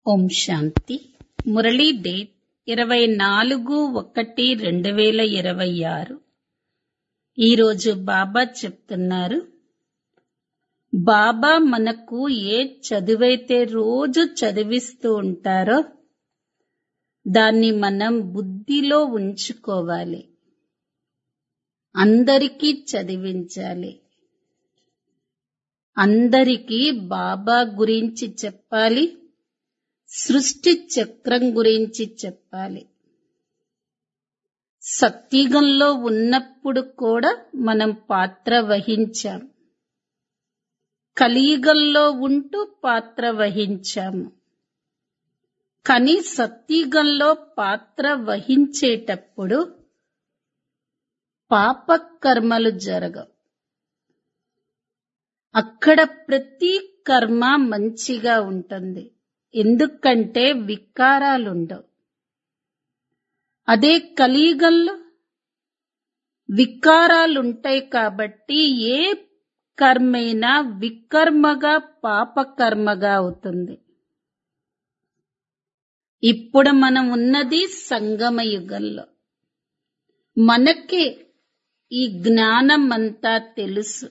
ఓం శాంతి Murali date ఇరవై నాలుగు ఒకటి రెండు వేల ఇరవై ఆరు ఈరోజు బాబా చెప్తున్నారు బాబా మనకు ఏ చదువైతే రోజు చదివిస్తూ ఉంటారో దాన్ని మనం బుద్ధిలో ఉంచుకోవాలి అందరికీ చదివించాలి అందరికీ బాబా గురించి చెప్పాలి సృష్టి చక్రం గురించి చెప్పాలి సత్యుగంలో ఉన్నప్పుడు కూడా మనం పాత్ర వహించాం కలియుగంలో ఉంటూ పాత్ర వహించాము కానీ సత్యుగంలో పాత్ర వహించేటప్పుడు పాపకర్మలు జరగవు అక్కడ ప్రతి కర్మ మంచిగా ఉంటుంది ఎందుకంటే వికారాలుండవు అదే కలియుగంలో వికారాలుంటాయి కాబట్టి ఏ కర్మైనా వికర్మగా పాపకర్మగా అవుతుంది ఇప్పుడు మనం ఉన్నది సంగమ యుగంలో మనకే ఈ జ్ఞానం అంతా తెలుసు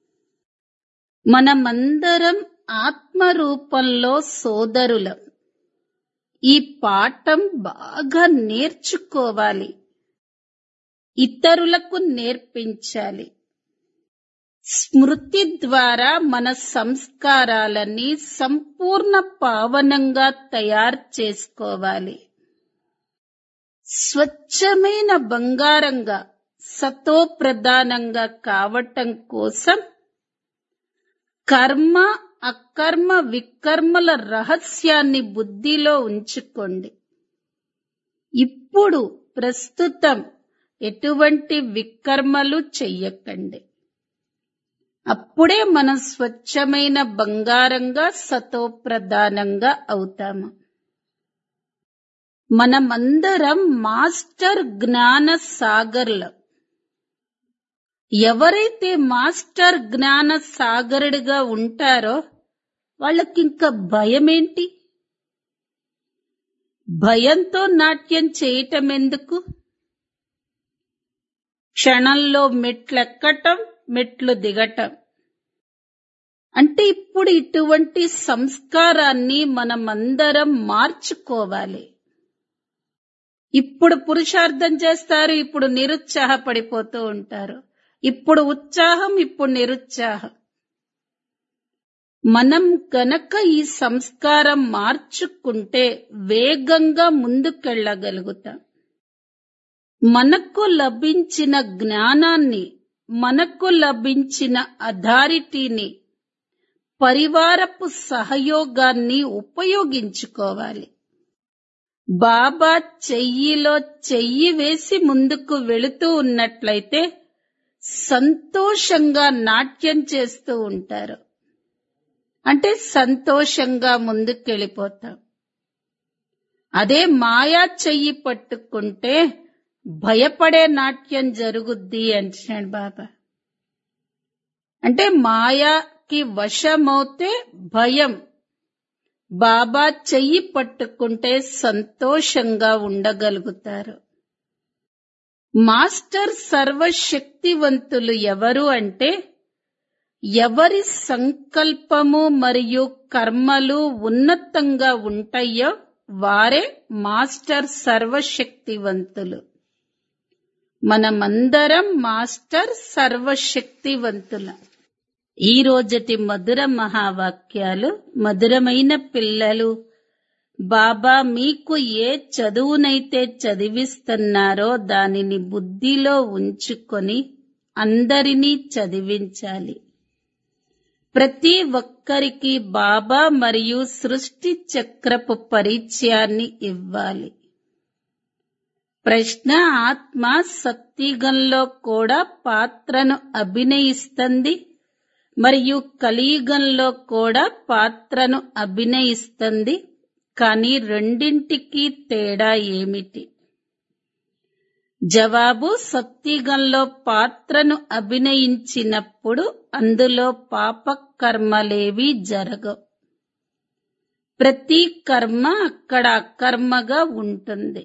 మనమందరం ఆత్మ రూపంలో సోదరులం ఈ పాఠం బాగా నేర్చుకోవాలి ఇతరులకు నేర్పించాలి స్మృతి ద్వారా మన సంస్కారాలని సంపూర్ణ పావనంగా తయారు చేసుకోవాలి స్వచ్ఛమైన బంగారంగా సతో ప్రధానంగా కావటం కోసం కర్మ అకర్మ వికర్మల రహస్యాన్ని బుద్ధిలో ఉంచుకోండి ఇప్పుడు ప్రస్తుతం ఎటువంటి వికర్మలు చెయ్యకండి అప్పుడే మనం స్వచ్ఛమైన బంగారంగా సతోప్రధానంగా అవుతాము మనమందరం మాస్టర్ జ్ఞాన సాగర్లం ఎవరైతే మాస్టర్ జ్ఞాన సాగరుడిగా ఉంటారో వాళ్ళకింక భయమేంటి భయంతో నాట్యం చేయటం ఎందుకు క్షణంలో మెట్లెక్కటం మెట్లు దిగటం అంటే ఇప్పుడు ఇటువంటి సంస్కారాన్ని మనమందరం మార్చుకోవాలి ఇప్పుడు పురుషార్థం చేస్తారు ఇప్పుడు నిరుత్సాహపడిపోతూ ఉంటారు ఇప్పుడు ఉత్సాహం ఇప్పుడు నిరుత్సాహం మనం గనక ఈ సంస్కారం మార్చుకుంటే వేగంగా ముందుకెళ్ళగలుగుతాం మనకు లభించిన జ్ఞానాన్ని మనకు లభించిన అథారిటీని పరివారపు సహయోగాన్ని ఉపయోగించుకోవాలి బాబా చెయ్యిలో చెయ్యి వేసి ముందుకు వెళుతూ ఉన్నట్లయితే సంతోషంగా నాట్యం చేస్తూ ఉంటారు అంటే సంతోషంగా ముందుకెళ్ళిపోతాం అదే మాయా చెయ్యి పట్టుకుంటే భయపడే నాట్యం జరుగుద్ది అంటున్నాడు బాబా అంటే మాయాకి వశమవుతే భయం బాబా చెయ్యి పట్టుకుంటే సంతోషంగా ఉండగలుగుతారు మాస్టర్ సర్వశక్తివంతులు ఎవరు అంటే ఎవరి సంకల్పము మరియు కర్మలు ఉన్నతంగా ఉంటాయో వారే మాస్టర్ సర్వశక్తివంతులు మనమందరం మాస్టర్ సర్వశక్తివంతుల ఈ రోజటి మధుర మహావాక్యాలు మధురమైన పిల్లలు బాబా మీకు ఏ చదువునైతే చదివిస్తున్నారో దానిని బుద్ధిలో ఉంచుకొని అందరినీ చదివించాలి ప్రతి ఒక్కరికి బాబా మరియు సృష్టి చక్రపు పరిచయాన్ని ఇవ్వాలి ప్రశ్న ఆత్మ సత్యుగంలో కూడా పాత్రను అభినయిస్తుంది మరియు కలియుగంలో కూడా పాత్రను అభినయిస్తుంది కానీ రెండింటికి తేడా ఏమిటి జవాబు సత్యుగంలో పాత్రను అభినయించినప్పుడు అందులో పాపకర్మలేవి జరగవు ప్రతి కర్మ అక్కడ అకర్మగా ఉంటుంది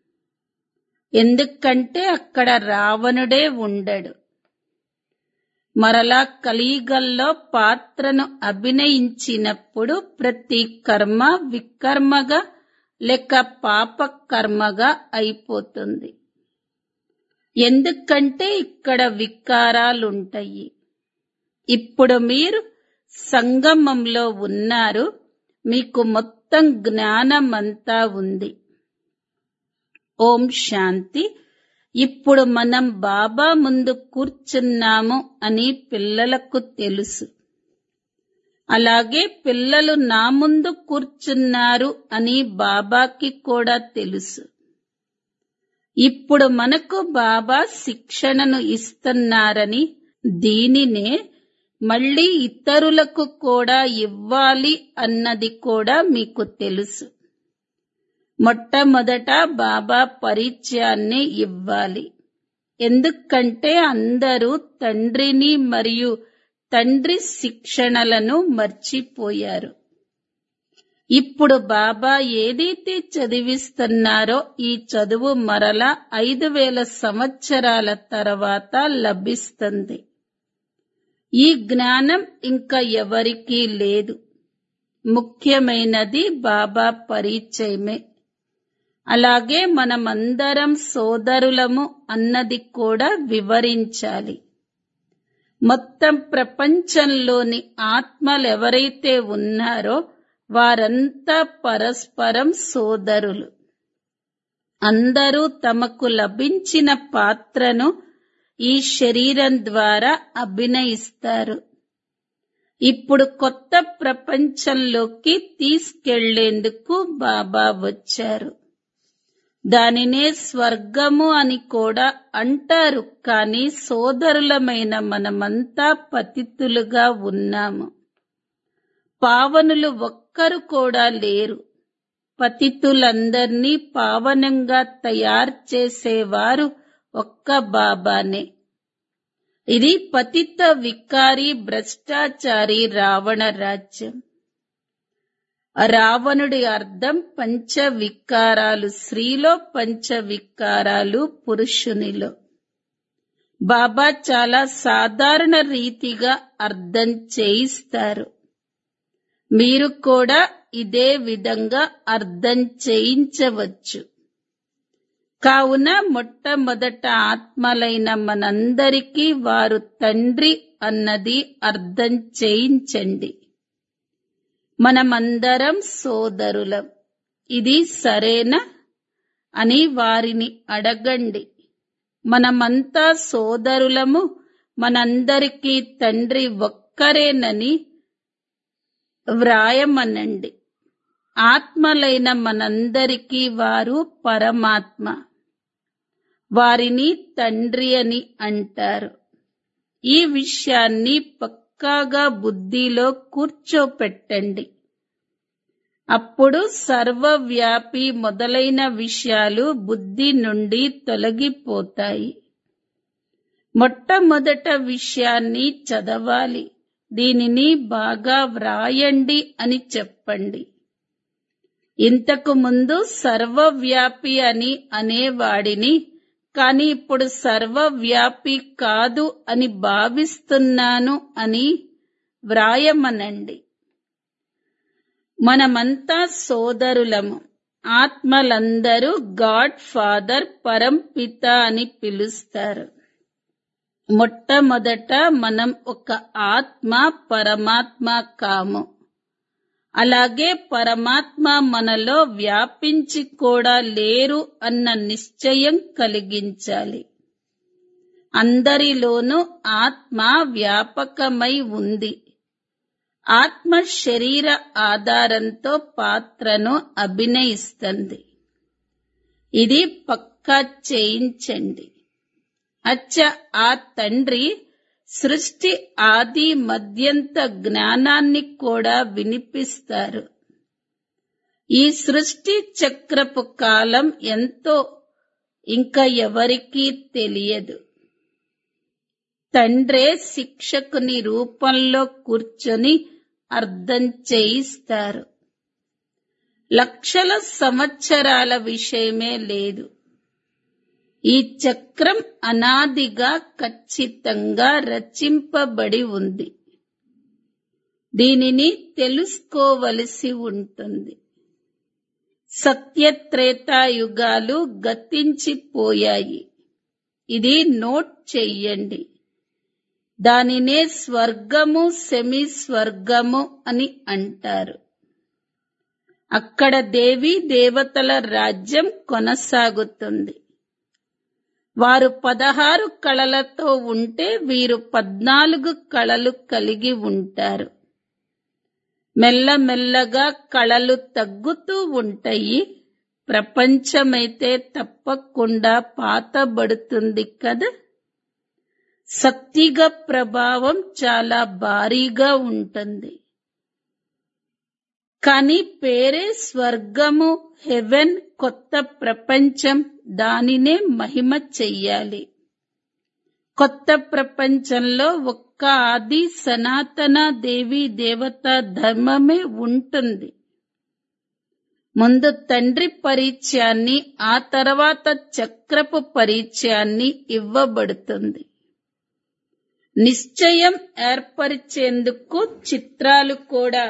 ఎందుకంటే అక్కడ రావణుడే ఉండడు మరలా కలియుగంలో పాత్రను అభినయించినప్పుడు ప్రతి కర్మ వికర్మగా లేక పాప కర్మగా అయిపోతుంది ఎందుకంటే ఇక్కడ వికారాలుంటాయి ఇప్పుడు మీరు సంగమంలో ఉన్నారు మీకు మొత్తం జ్ఞానమంతా ఉంది ఓం శాంతి ఇప్పుడు మనం బాబా ముందు కూర్చున్నాము అని పిల్లలకు తెలుసు అలాగే పిల్లలు నా ముందు కూర్చున్నారు అని బాబాకి కూడా తెలుసు ఇప్పుడు మనకు బాబా శిక్షణను ఇస్తున్నారని దీనినే మళ్ళీ ఇతరులకు కూడా ఇవ్వాలి అన్నది కూడా మీకు తెలుసు మొట్టమొదట బాబా పరిచయాన్ని ఇవ్వాలి ఎందుకంటే అందరూ తండ్రిని మరియు తండ్రి శిక్షణలను మర్చిపోయారు ఇప్పుడు బాబా ఏదైతే చదివిస్తున్నారో ఈ చదువు మరలా ఐదు వేల సంవత్సరాల తర్వాత లభిస్తుంది ఈ జ్ఞానం ఇంకా ఎవరికీ లేదు ముఖ్యమైనది బాబా పరిచయమే అలాగే మనమందరం సోదరులము అన్నది కూడా వివరించాలి మొత్తం ప్రపంచంలోని ఆత్మలు ఎవరైతే ఉన్నారో వారంతా పరస్పరం సోదరులు అందరూ తమకు లభించిన పాత్రను ఈ శరీరం ద్వారా అభినయిస్తారు ఇప్పుడు కొత్త ప్రపంచంలోకి తీసుకెళ్లేందుకు బాబా వచ్చారు దానినే స్వర్గము అని కూడా అంటారు కానీ సోదరులమైన మనమంతా పతితులుగా ఉన్నాము పావనులు ఒక్కరు కూడా లేరు పతితులందర్నీ పావనంగా తయారు చేసేవారు ఒక్క బాబానే ఇది పతిత వికారి భ్రష్టాచారి రావణ రాజ్యం రావణుడి అర్థం పంచ వికారాలు స్త్రీలో పంచ వికారాలు పురుషునిలో బాబా చాలా సాధారణ రీతిగా అర్థం చేయిస్తారు మీరు కూడా ఇదే విధంగా అర్థం చేయించవచ్చు కావున మొట్టమొదట ఆత్మలైన మనందరికీ వారు తండ్రి అన్నది అర్థం చేయించండి మనమందరం సోదరులం ఇది సరేనా అని వారిని అడగండి మనమంతా సోదరులము మనందరికీ తండ్రి ఒక్కరేనని వ్రాయమనండి ఆత్మలైన మనందరికీ వారు పరమాత్మ వారిని తండ్రి అని అంటారు ఈ విషయాన్ని పక్కాగా బుద్ధిలో కూర్చోపెట్టండి అప్పుడు సర్వవ్యాపి మొదలైన విషయాలు బుద్ధి నుండి తొలగిపోతాయి మొట్టమొదట విషయాన్ని చదవాలి దీనిని బాగా వ్రాయండి అని చెప్పండి ఇంతకు ముందు సర్వవ్యాపి అని అనేవాడిని కాని ఇప్పుడు సర్వవ్యాపి కాదు అని భావిస్తున్నాను అని వ్రాయమనండి మనమంతా సోదరులము ఆత్మలందరూ గాడ్ ఫాదర్ పరంపిత అని పిలుస్తారు మొట్టమొదట మనం ఒక ఆత్మ పరమాత్మ కాము అలాగే పరమాత్మ మనలో వ్యాపించి కూడా లేరు అన్న నిశ్చయం కలిగించాలి అందరిలోనూ ఆత్మ వ్యాపకమై ఉంది ఆత్మ శరీర ఆధారంతో పాత్రను అభినయిస్తుంది ఇది పక్కా చేయించండి అచ్చ ఆ తండ్రి సృష్టి ఆది మధ్యంత జ్ఞానాన్ని కూడా వినిపిస్తారు ఈ సృష్టి చక్రపు కాలం ఎంతో ఇంకా ఎవరికీ తెలియదు తండ్రే శిక్షకుని రూపంలో కూర్చొని అర్థం చేయిస్తారు లక్షల సంవత్సరాల విషయమే లేదు ఈ చక్రం అనాదిగా ఖచ్చితంగా రచింపబడి ఉంది దీనిని తెలుసుకోవలసి ఉంటుంది సత్యత్రేతాయుగాలు గతించిపోయాయి ఇది నోట్ చెయ్యండి దానినే స్వర్గము సెమి స్వర్గము అని అంటారు అక్కడ దేవీ దేవతల రాజ్యం కొనసాగుతుంది వారు పదహారు కళలతో ఉంటే వీరు పద్నాలుగు కళలు కలిగి ఉంటారు మెల్లమెల్లగా కళలు తగ్గుతూ ఉంటాయి ప్రపంచమైతే తప్పకుండా పాతబడుతుంది కదా సత్తిగ ప్రభావం చాలా భారీగా ఉంటుంది కానీ పేరే స్వర్గము హెవెన్ కొత్త ప్రపంచం దానినే మహిమ చెయ్యాలి కొత్త ప్రపంచంలో ఒక్క ఆది సనాతన దేవి దేవత ధర్మమే ఉంటుంది ముందు తండ్రి పరిచయాన్ని ఆ తర్వాత చక్రపు పరిచయాన్ని ఇవ్వబడుతుంది నిశ్చయం ఏర్పరిచేందుకు చిత్రాలు కూడా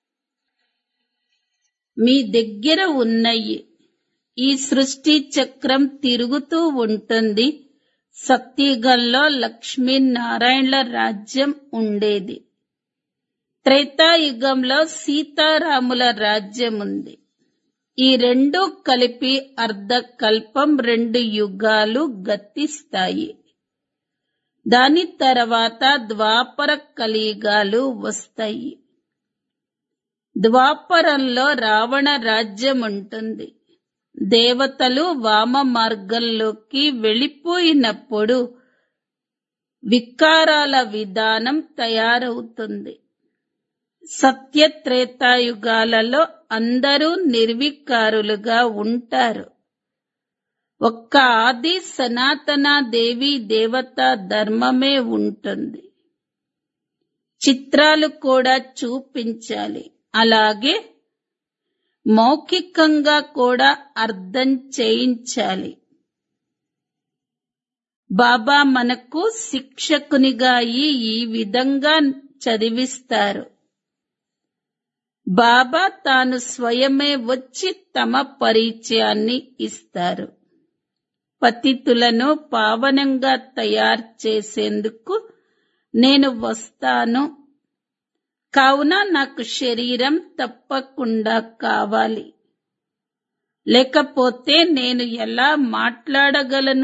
మీ దగ్గర ఉన్నాయి ఈ సృష్టి చక్రం తిరుగుతూ ఉంటుంది సత్యగంలో లక్ష్మీనారాయణల రాజ్యం ఉండేది త్రేతాయుగంలో సీతారాముల రాజ్యం ఉంది ఈ రెండు కలిపి అర్ధకల్పం రెండు యుగాలు గతిస్తాయి దాని తర్వాత ద్వాపర కలియుగాలు వస్తాయి ద్వాపరంలో రావణ రాజ్యం ఉంటుంది దేవతలు వామ మార్గంలోకి వెళ్ళిపోయినప్పుడు వికారాల విధానం తయారవుతుంది సత్యత్రేతాయుగాలలో అందరూ నిర్వికారులుగా ఉంటారు ఒక్క ఆది సనాతన దేవి దేవత ధర్మమే ఉంటుంది చిత్రాలు కూడా చూపించాలి అలాగే మౌఖికంగా కూడా అర్థం చేయించాలి బాబా మనకు శిక్షకునిగా అయి ఈ విధంగా చదివిస్తారు బాబా తాను స్వయమే వచ్చి తమ పరిచయాన్ని ఇస్తారు పతితులను పావనంగా తయారు చేసేందుకు నేను వస్తాను కావున నాకు శరీరం తప్పకుండా కావాలి లేకపోతే నేను ఎలా మాట్లాడగలను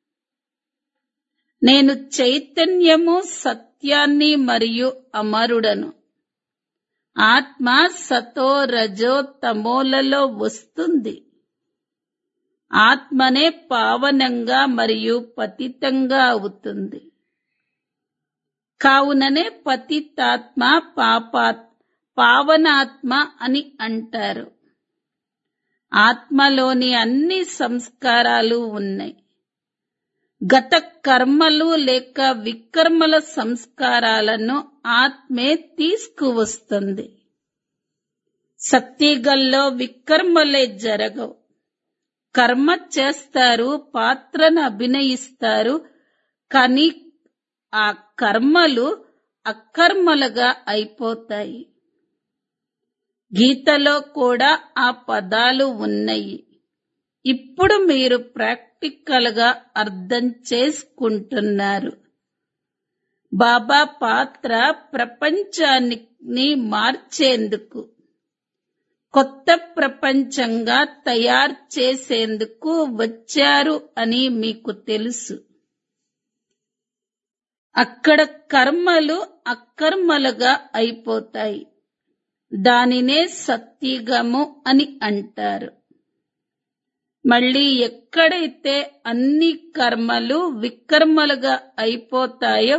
నేను చైతన్యము సత్యాన్ని మరియు అమరుడను ఆత్మ సతో రజో తమోలలో వస్తుంది ఆత్మనే పావనంగా మరియు పతితంగా అవుతుంది కావుననే పతితాత్మ పాపా పావనాత్మ అని అంటారు ఆత్మలోని అన్ని సంస్కారాలు ఉన్నాయి గత కర్మలు లేక వికర్మల సంస్కారాలను ఆత్మే తీసుకువస్తుంది సత్యగల్లో వికర్మలే జరగవు కర్మ చేస్తారు పాత్రను అభినయిస్తారు కానీ ఆ కర్మలు అకర్మలుగా అయిపోతాయి గీతలో కూడా ఆ పదాలు ఉన్నాయి ఇప్పుడు మీరు ప్రాక్టికల్ గా అర్థం చేసుకుంటున్నారు బాబా పాత్ర ప్రపంచాన్ని మార్చేందుకు కొత్త ప్రపంచంగా తయారు చేసేందుకు వచ్చారు అని మీకు తెలుసు అక్కడ కర్మలు అకర్మలుగా అయిపోతాయి దానినే సత్యగము అని అంటారు మళ్ళీ ఎక్కడైతే అన్ని కర్మలు వికర్మలుగా అయిపోతాయో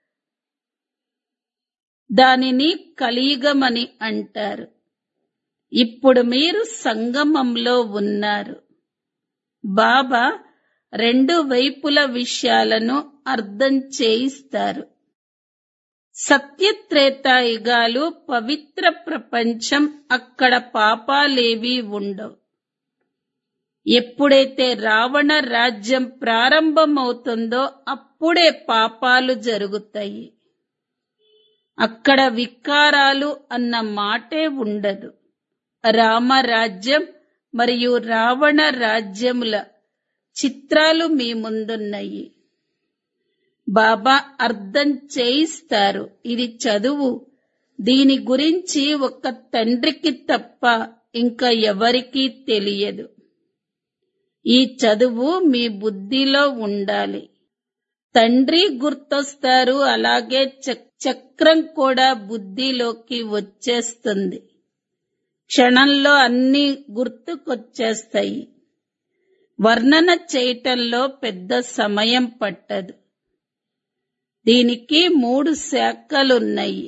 దానిని కలియుగమని అంటారు ఇప్పుడు మీరు సంగమంలో ఉన్నారు బాబా రెండు వైపుల విషయాలను అర్థం చేయిస్తారు సత్యత్రేతాయుగాలు పవిత్ర ప్రపంచం అక్కడ పాపాలేవీ ఉండవు ఎప్పుడైతే రావణ రాజ్యం ప్రారంభమవుతుందో అప్పుడే పాపాలు జరుగుతాయి అక్కడ వికారాలు అన్న మాటే ఉండదు రామరాజ్యం మరియు రావణ రాజ్యముల చిత్రాలు మీ ముందున్నాయి బాబా అర్థం చేయిస్తారు ఇది చదువు దీని గురించి ఒక్క తండ్రికి తప్ప ఇంకా ఎవరికీ తెలియదు ఈ చదువు మీ బుద్ధిలో ఉండాలి తండ్రి గుర్తొస్తారు అలాగే చక్రం కూడా బుద్ధిలోకి వచ్చేస్తుంది క్షణంలో అన్ని గుర్తుకొచ్చేస్తాయి వర్ణన చేయటంలో పెద్ద సమయం పట్టదు దీనికి మూడు శాఖలున్నాయి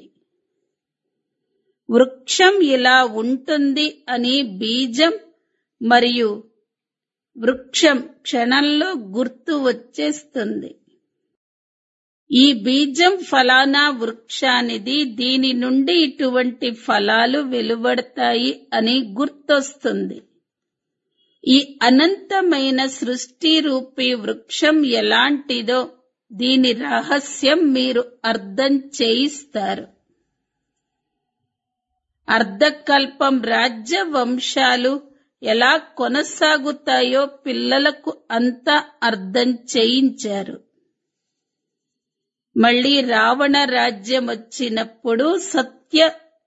వృక్షం ఇలా ఉంటుంది అని బీజం మరియు వృక్షం క్షణంలో గుర్తు వచ్చేస్తుంది ఈ బీజం ఫలానా వృక్షానిది దీని నుండి ఇటువంటి ఫలాలు వెలువడతాయి అని గుర్తొస్తుంది ఈ అనంతమైన సృష్టి రూపీ వృక్షం ఎలాంటిదో దీని రహస్యం మీరు అర్థం చేయిస్తారు అర్ధకల్పం రాజ్య వంశాలు ఎలా కొనసాగుతాయో పిల్లలకు అంతా అర్థం చేయించారు మళ్ళీ రావణ రాజ్యం వచ్చినప్పుడు సత్య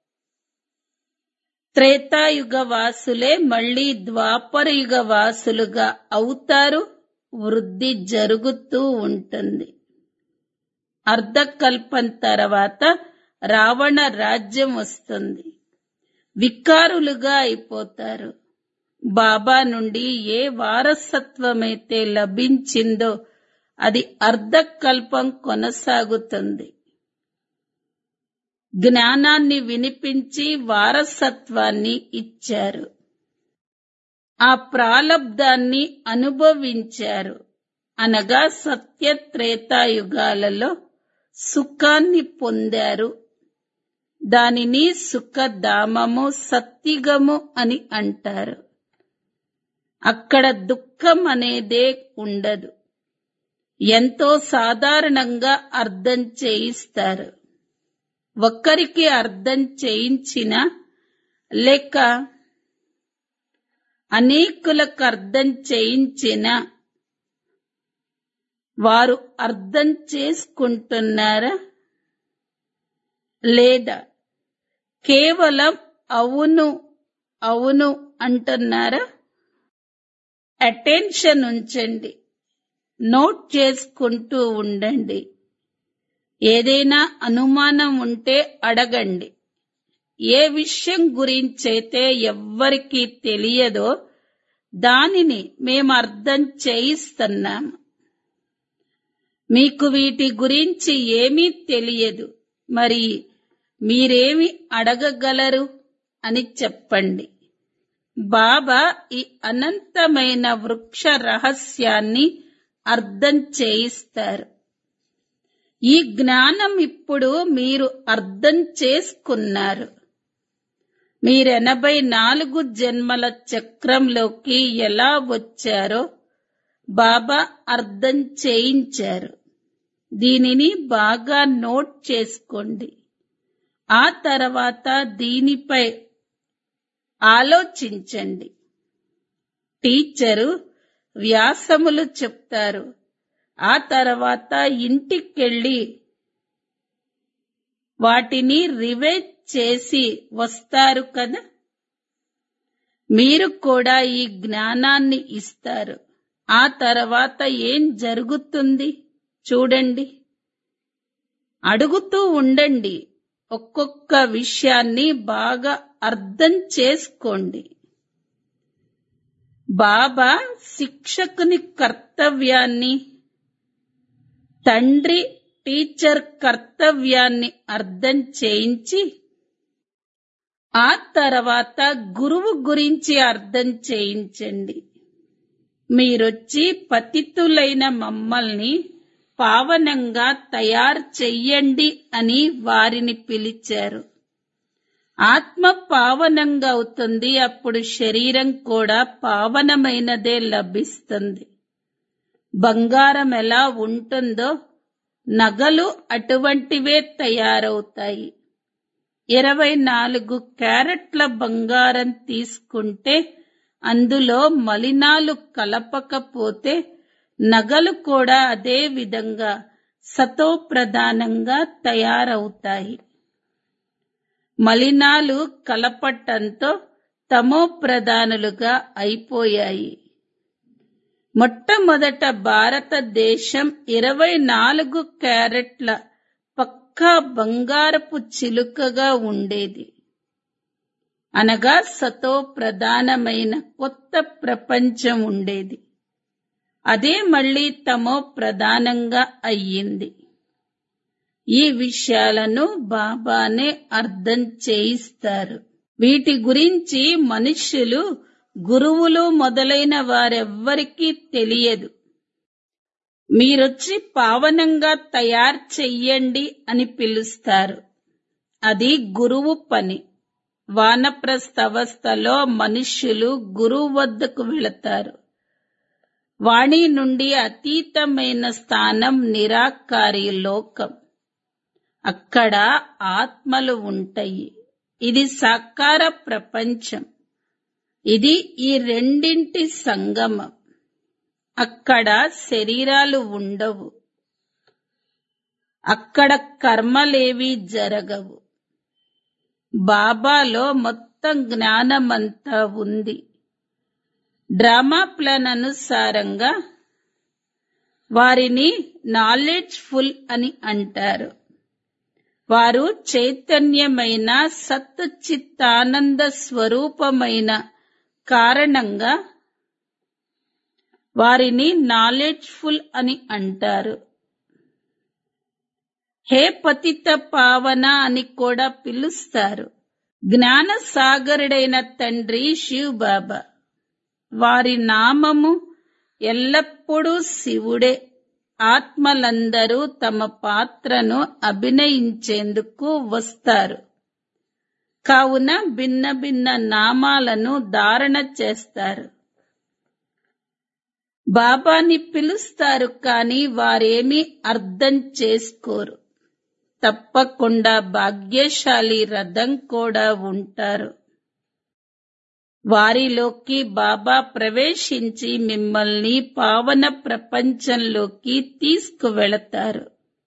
త్రేతాయుగ వాసులే మళ్ళీ ద్వాపర యుగ వాసులుగా అవుతారు వృద్ధి జరుగుతూ ఉంటుంది అర్ధకల్పం తర్వాత రావణ రాజ్యం వస్తుంది వికారులుగా అయిపోతారు బాబా నుండి ఏ వారసత్వమైతే లభించిందో అది అర్ధకల్పం కొనసాగుతుంది జ్ఞానాన్ని వినిపించి వారసత్వాన్ని ఇచ్చారు ఆ ప్రాలబ్ధాన్ని అనుభవించారు అనగా సత్యత్రేతాయుగాలలో సుఖాన్ని పొందారు దానిని సుఖధామము సత్తిగము అని అంటారు అక్కడ దుఃఖం అనేదే ఉండదు ఎంతో సాధారణంగా అర్థం చేయిస్తారు ఒక్కరికి అర్థం చేయించిన లేక అనేకులకు అర్థం చేయించిన వారు అర్థం చేసుకుంటున్నారా లేదా కేవలం అవును అవును అంటున్నారా అటెన్షన్ ఉంచండి నోట్ చేసుకుంటూ ఉండండి ఏదైనా అనుమానం ఉంటే అడగండి ఏ విషయం గురించైతే ఎవ్వరికీ తెలియదో దానిని మేము అర్థం చేయిస్తున్నాము మీకు వీటి గురించి ఏమీ తెలియదు మరి మీరేమి అడగగలరు అని చెప్పండి బాబా ఈ అనంతమైన వృక్ష రహస్యాన్ని అర్థం చేయిస్తారు ఈ జ్ఞానం ఇప్పుడు మీరు అర్థం చేసుకున్నారు మీరెనభై నాలుగు జన్మల చక్రంలోకి ఎలా వచ్చారో బాబా అర్థం చేయించారు దీనిని బాగా నోట్ చేసుకోండి ఆ తర్వాత దీనిపై ఆలోచించండి టీచరు వ్యాసములు చెప్తారు ఆ తర్వాత ఇంటికెళ్ళి వాటిని రివైజ్ చేసి వస్తారు కదా మీరు కూడా ఈ జ్ఞానాన్ని ఇస్తారు ఆ తర్వాత ఏం జరుగుతుంది చూడండి అడుగుతూ ఉండండి ఒక్కొక్క విషయాన్ని బాగా అర్థం చేసుకోండి బాబా శిక్షకుని కర్తవ్యాన్ని తండ్రి టీచర్ కర్తవ్యాన్ని అర్థం చేయించి ఆ తర్వాత గురువు గురించి అర్థం చేయించండి మీరొచ్చి పతితులైన మమ్మల్ని పావనంగా తయారు చెయ్యండి అని వారిని పిలిచారు ఆత్మ పావనంగా అవుతుంది అప్పుడు శరీరం కూడా పావనమైనదే లభిస్తుంది బంగారం ఎలా ఉంటుందో నగలు అటువంటివే తయారవుతాయి ఇరవై నాలుగు క్యారెట్ల బంగారం తీసుకుంటే అందులో మలినాలు కలపకపోతే నగలు కూడా అదే విధంగా సతో ప్రధానంగా తయారవుతాయి మలినాలు కలపటంతో తమో ప్రధానులుగా అయిపోయాయి మొట్టమొదట భారతదేశం ఇరవై నాలుగు క్యారెట్ల పక్కా బంగారపు చిలుకగా ఉండేది అనగా సతో ప్రధానమైన కొత్త ప్రపంచం ఉండేది అదే మళ్ళీ తమో ప్రధానంగా అయ్యింది ఈ విషయాలను బాబానే అర్థం చేయిస్తారు వీటి గురించి మనుష్యులు గురువులు మొదలైన వారెవ్వరికీ తెలియదు మీరొచ్చి పావనంగా తయారు చెయ్యండి అని పిలుస్తారు అది గురువు పని వానప్రస్థ అవస్థలో మనుష్యులు గురువు వద్దకు వెళతారు వాణి నుండి అతీతమైన స్థానం నిరాకారి లోకం అక్కడ ఆత్మలు ఉంటాయి ఇది సాకార ప్రపంచం ఇది ఈ రెండింటి సంగమం అక్కడ శరీరాలు ఉండవు అక్కడ కర్మలేవి జరగవు బాబాలో మొత్తం జ్ఞానమంతా ఉంది డ్రామా ప్లాన్ అనుసారంగా వారిని నాలెడ్జ్ ఫుల్ అని అంటారు వారు చైతన్యమైన సత్ చిత్తానంద స్వరూపమైన కారణంగా వారిని నాలెడ్జ్ ఫుల్ అని అంటారు హే పతిత పావన అని కూడా పిలుస్తారు జ్ఞాన సాగరుడైన తండ్రి శివ్ బాబా వారి నామము ఎల్లప్పుడూ శివుడే ఆత్మలందరూ తమ పాత్రను అభినయించేందుకు వస్తారు కావున భిన్న భిన్న నామాలను ధారణ చేస్తారు బాబాని పిలుస్తారు కానీ వారేమీ అర్థం చేసుకోరు తప్పకుండా భాగ్యశాలి రథం కూడా ఉంటారు వారిలోకి బాబా ప్రవేశించి మిమ్మల్ని పావన ప్రపంచంలోకి తీసుకువెళతారు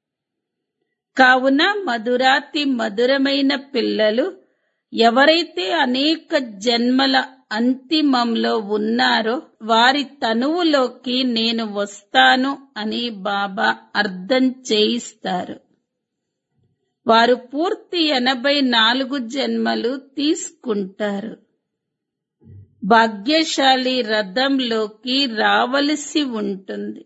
కావున మధురాతి మధురమైన పిల్లలు ఎవరైతే అనేక జన్మల అంతిమంలో ఉన్నారో వారి తనువులోకి నేను వస్తాను అని బాబా అర్థం చేయిస్తారు వారు పూర్తి ఎనభై నాలుగు జన్మలు తీసుకుంటారు భాగ్యశాలి రథంలోకి రావలసి ఉంటుంది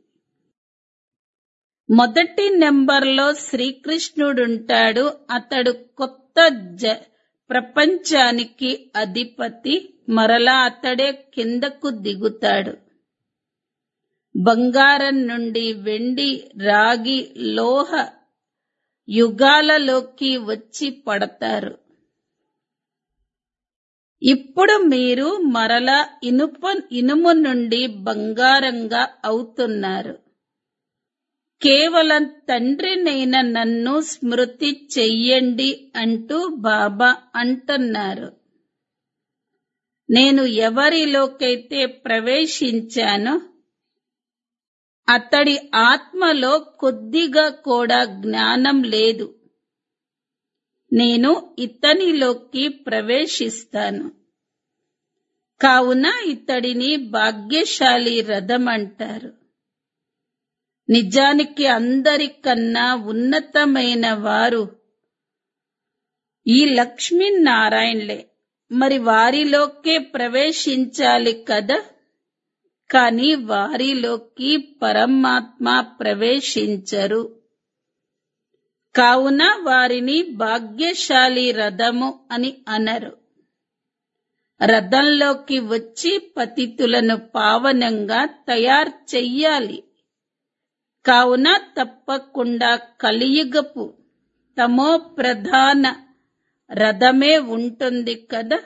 మొదటి నెంబర్లో శ్రీకృష్ణుడుంటాడు అతడు కొత్త జ ప్రపంచానికి అధిపతి మరలా అతడే కిందకు దిగుతాడు బంగారం నుండి వెండి రాగి లోహ యుగాలలోకి వచ్చి పడతారు ఇప్పుడు మీరు మరలా ఇనుప ఇనుము నుండి బంగారంగా అవుతున్నారు కేవలం తండ్రినైన నన్ను స్మృతి చెయ్యండి అంటూ బాబా అంటున్నారు నేను ఎవరిలోకైతే ప్రవేశించానో అతడి ఆత్మలో కొద్దిగా కూడా జ్ఞానం లేదు నేను ఇతనిలోకి ప్రవేశిస్తాను కావున ఇతడిని భాగ్యశాలి రథం అంటారు నిజానికి అందరికన్నా ఉన్నతమైన వారు ఈ లక్ష్మీనారాయణలే మరి వారిలోకే ప్రవేశించాలి కదా కానీ వారిలోకి పరమాత్మ ప్రవేశించరు కావున వారిని భాగ్యశాలి రథము అని అనరు రథంలోకి వచ్చి పతితులను పావనంగా తయారు చెయ్యాలి కావున తప్పకుండా కలియుగపు తమో ప్రధాన రథమే ఉంటుంది కదా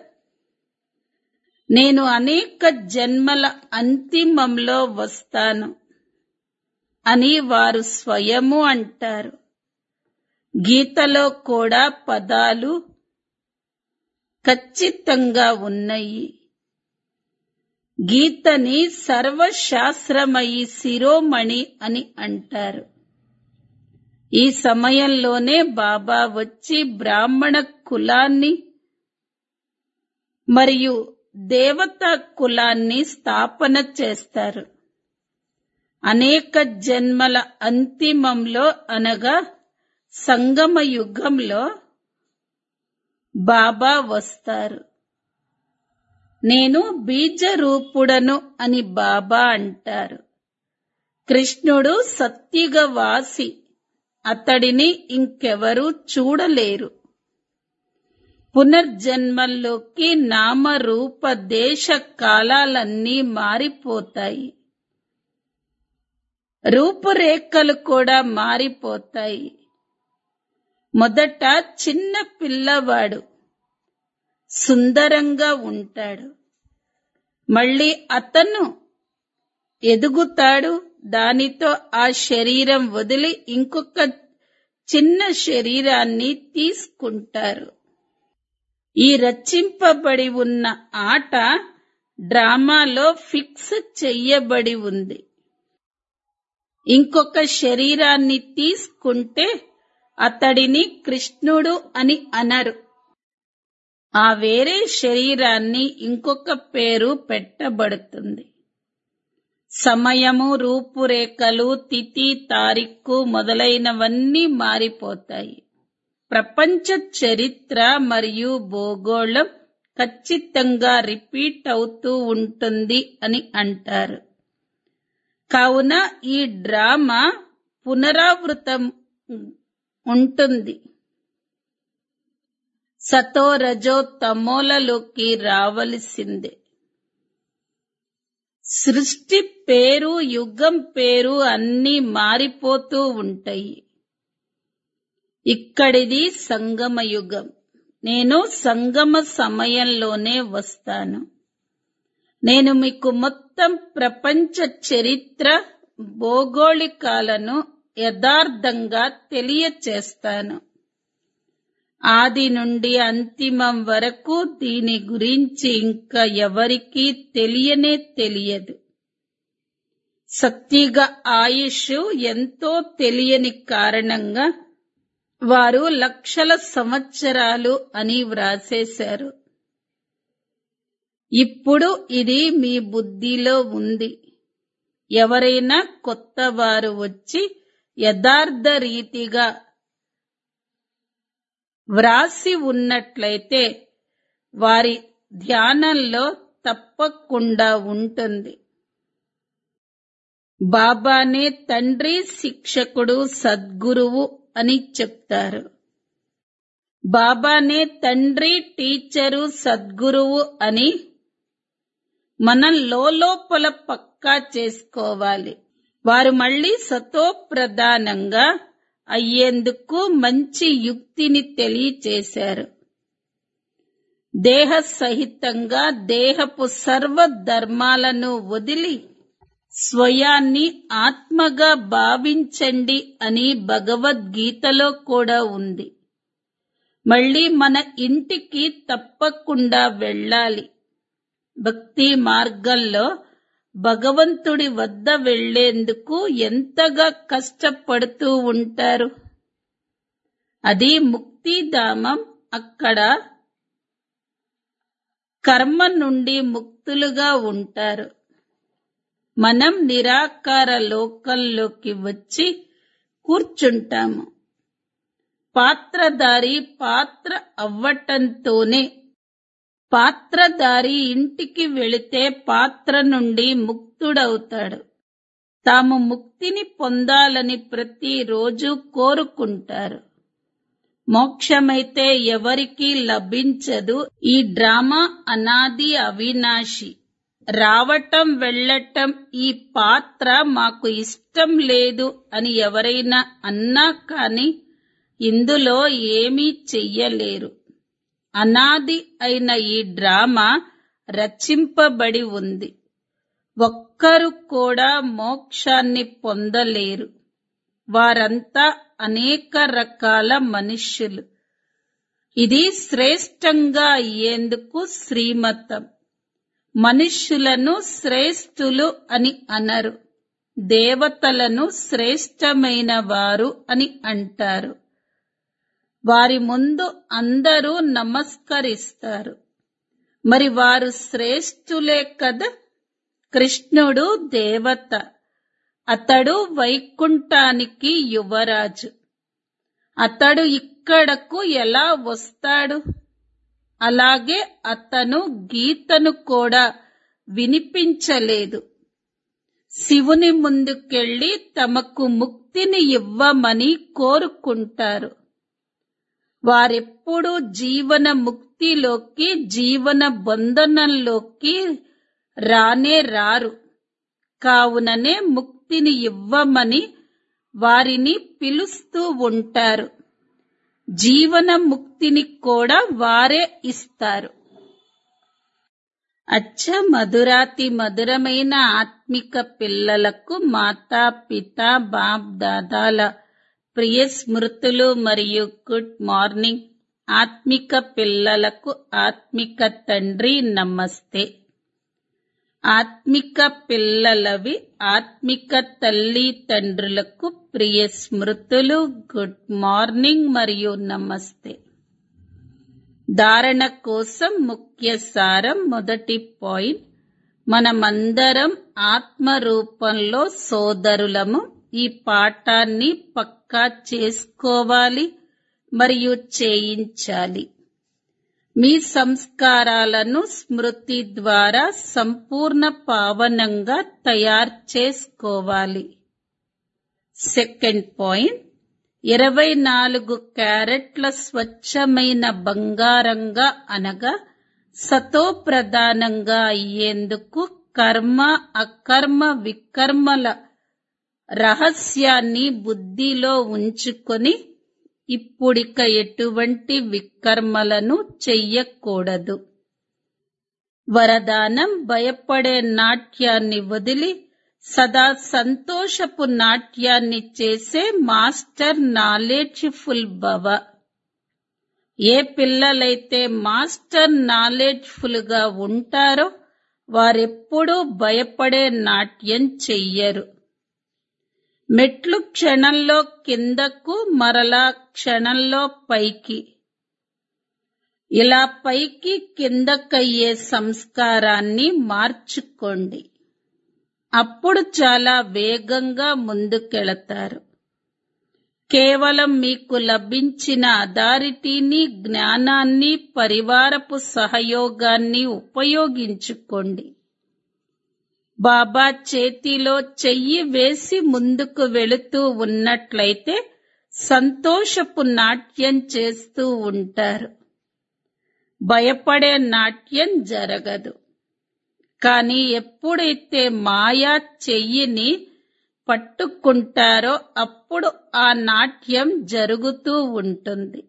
నేను అనేక జన్మల అంతిమంలో వస్తాను అని వారు స్వయము అంటారు గీతలో కూడా పదాలు ఖచ్చితంగా ఉన్నాయి గీతని సర్వశాస్త్రమయి శిరోమణి అని అంటారు ఈ సమయంలోనే బాబా వచ్చి బ్రాహ్మణ కులాన్ని మరియు దేవతా కులాన్ని స్థాపన చేస్తారు అనేక జన్మల అంతిమంలో అనగా సంగమ యుగంలో బాబా వస్తారు నేను బీజరూపుడను అని బాబా అంటారు కృష్ణుడు సత్యుగ వాసి అతడిని ఇంకెవరూ చూడలేరు పునర్జన్మల్లోకి నామరూప దేశ కాలాలన్నీ మారిపోతాయి రూపురేఖలు కూడా మారిపోతాయి మొదట చిన్న పిల్లవాడు సుందరంగా ఉంటాడు మళ్ళీ అతను ఎదుగుతాడు దానితో ఆ శరీరం వదిలి ఇంకొక చిన్న శరీరాన్ని తీసుకుంటారు ఈ రచింపబడి ఉన్న ఆట డ్రామాలో ఫిక్స్ చెయ్యబడి ఉంది ఇంకొక శరీరాన్ని తీసుకుంటే అతడిని కృష్ణుడు అని అనరు ఆ వేరే శరీరాన్ని ఇంకొక పేరు పెట్టబడుతుంది సమయము రూపురేఖలు తిథి తారీఖు మొదలైనవన్నీ మారిపోతాయి ప్రపంచ చరిత్ర మరియు భూగోళం ఖచ్చితంగా రిపీట్ అవుతూ ఉంటుంది అని అంటారు కావున ఈ డ్రామా పునరావృతం ఉంటుంది సతో రజో తమోలలోకి రావలసిందే సృష్టి పేరు యుగం పేరు అన్నీ మారిపోతూ ఉంటాయి ఇక్కడిది సంగమ యుగం నేను సంగమ సమయంలోనే వస్తాను నేను మీకు మొత్తం ప్రపంచ చరిత్ర భౌగోళికాలను యథార్థంగా తెలియచేస్తాను ఆది నుండి అంతిమం వరకు దీని గురించి ఇంకా ఎవరికీ తెలియనే తెలియదు సత్తిగా ఆయుష్ ఎంతో తెలియని కారణంగా వారు లక్షల సంవత్సరాలు అని వ్రాసేశారు ఇప్పుడు ఇది మీ బుద్ధిలో ఉంది ఎవరైనా కొత్త వారు వచ్చి యథార్థ రీతిగా వ్రాసి ఉన్నట్లయితే వారి ధ్యానంలో తప్పకుండా ఉంటుంది బాబానే తండ్రి శిక్షకుడు సద్గురువు అని చెప్తారు బాబానే తండ్రి టీచరు సద్గురువు అని మనం లోపల పక్కా చేసుకోవాలి వారు మళ్ళీ సతో ప్రధానంగా అయ్యేందుకు మంచి యుక్తిని తెలియచేశారు దేహ సహితంగా దేహపు సర్వ ధర్మాలను వదిలి స్వయాన్ని ఆత్మగా భావించండి అని భగవద్గీతలో కూడా ఉంది మళ్ళీ మన ఇంటికి తప్పకుండా వెళ్ళాలి భక్తి మార్గంలో భగవంతుడి వద్ద వెళ్లేందుకు ఎంతగా కష్టపడుతూ ఉంటారు అది ముక్తిధామం అక్కడ కర్మ నుండి ముక్తులుగా ఉంటారు మనం నిరాకార లోకంలోకి వచ్చి కూర్చుంటాము పాత్రధారి పాత్ర అవ్వటంతోనే పాత్రధారి ఇంటికి వెళితే పాత్ర నుండి ముక్తుడవుతాడు తాము ముక్తిని పొందాలని ప్రతిరోజు కోరుకుంటారు మోక్షమైతే ఎవరికీ లభించదు ఈ డ్రామా అనాది అవినాశి రావటం వెళ్ళటం ఈ పాత్ర మాకు ఇష్టం లేదు అని ఎవరైనా అన్నా కాని ఇందులో ఏమీ చెయ్యలేరు అనాది అయిన ఈ డ్రామా రచింపబడి ఉంది ఒక్కరు కూడా మోక్షాన్ని పొందలేరు వారంతా అనేక రకాల మనుష్యులు ఇది శ్రేష్టంగా అయ్యేందుకు శ్రీమతం మనుష్యులను శ్రేష్ఠులు అని అనరు దేవతలను శ్రేష్టమైన వారు అని అంటారు వారి ముందు అందరూ నమస్కరిస్తారు మరి వారు శ్రేష్ఠులే కదా కృష్ణుడు దేవత అతడు వైకుంఠానికి యువరాజు అతడు ఇక్కడకు ఎలా వస్తాడు అలాగే అతను గీతను కూడా వినిపించలేదు శివుని ముందుకెళ్లి తమకు ముక్తిని ఇవ్వమని కోరుకుంటారు వారెప్పుడూ జీవన ముక్తిలోకి జీవన బంధనంలోకి రానే రారు కావుననే ముక్తిని ఇవ్వమని వారిని పిలుస్తూ ఉంటారు జీవన ముక్తిని కూడా వారే ఇస్తారు అచ్చ మధురాతి మధురమైన ఆత్మిక పిల్లలకు మాతా పిత బాప్ దాదాల ప్రియ స్మృతులు మరియు గుడ్ మార్నింగ్ ఆత్మిక పిల్లలకు ఆత్మిక తండ్రి నమస్తే ఆత్మిక పిల్లలవి ఆత్మిక తల్లి తండ్రులకు ప్రియ స్మృతులు గుడ్ మార్నింగ్ మరియు నమస్తే ధారణ కోసం ముఖ్య సారం మొదటి పాయింట్ మనమందరం ఆత్మ రూపంలో సోదరులము ఈ పాఠాన్ని పక్కా చేసుకోవాలి మరియు చేయించాలి మీ సంస్కారాలను స్మృతి ద్వారా సంపూర్ణ పావనంగా తయారు చేసుకోవాలి సెకండ్ పాయింట్ ఇరవై నాలుగు క్యారెట్ల స్వచ్ఛమైన బంగారంగా అనగా సతో ప్రధానంగా అయ్యేందుకు కర్మ అకర్మ వికర్మల రహస్యాన్ని బుద్ధిలో ఉంచుకొని ఇప్పుడిక ఎటువంటి వికర్మలను చెయ్యకూడదు వరదానం భయపడే నాట్యాన్ని వదిలి సదా సంతోషపు నాట్యాన్ని చేసే మాస్టర్ నాలెడ్జ్ఫుల్ భవ ఏ పిల్లలైతే మాస్టర్ నాలెడ్జ్ఫుల్ గా ఉంటారో వారెప్పుడూ భయపడే నాట్యం చెయ్యరు మెట్లు క్షణంలో కిందకు మరలా క్షణంలో పైకి ఇలా పైకి కిందకయ్యే సంస్కారాన్ని మార్చుకోండి అప్పుడు చాలా వేగంగా ముందుకెళతారు కేవలం మీకు లభించిన అథారిటీని జ్ఞానాన్ని పరివారపు సహయోగాన్ని ఉపయోగించుకోండి బాబా చేతిలో చెయ్యి వేసి ముందుకు వెళుతూ ఉన్నట్లయితే సంతోషపు నాట్యం చేస్తూ ఉంటారు భయపడే నాట్యం జరగదు కానీ ఎప్పుడైతే మాయా చెయ్యిని పట్టుకుంటారో అప్పుడు ఆ నాట్యం జరుగుతూ ఉంటుంది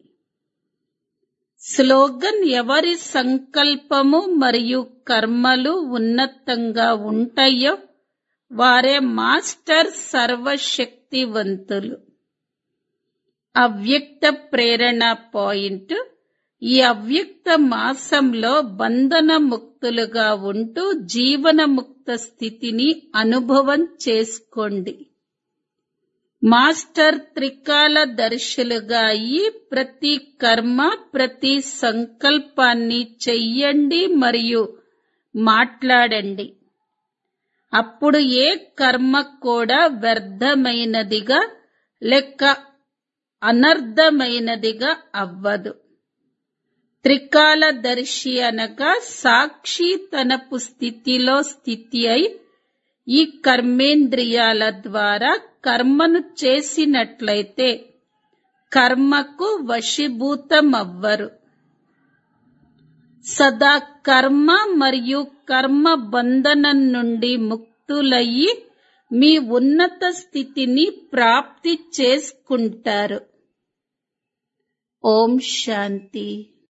స్లోగన్ ఎవరి సంకల్పము మరియు కర్మలు ఉన్నతంగా ఉంటాయో వారే మాస్టర్ సర్వశక్తివంతులు అవ్యక్త ప్రేరణ పాయింట్ ఈ అవ్యక్త మాసంలో బంధన ముక్తులుగా ఉంటూ జీవన ముక్త స్థితిని అనుభవం చేసుకోండి మాస్టర్ త్రికాల దర్శులుగా అయ్యి ప్రతి కర్మ ప్రతి సంకల్పాన్ని చెయ్యండి మరియు మాట్లాడండి అప్పుడు ఏ కర్మ కూడా వ్యర్థమైనదిగా లెక్క అనర్థమైనదిగా అవ్వదు త్రికాలదర్శి అనగా సాక్షి తనపు స్థితిలో స్థితి అయి ఈ కర్మేంద్రియాల ద్వారా కర్మను చేసినట్లయితే కర్మకు వశీభూతం అవ్వరు సదా కర్మ మరియు కర్మ బంధనం నుండి ముక్తులయ్యి మీ ఉన్నత స్థితిని ప్రాప్తి చేసుకుంటారు ఓం శాంతి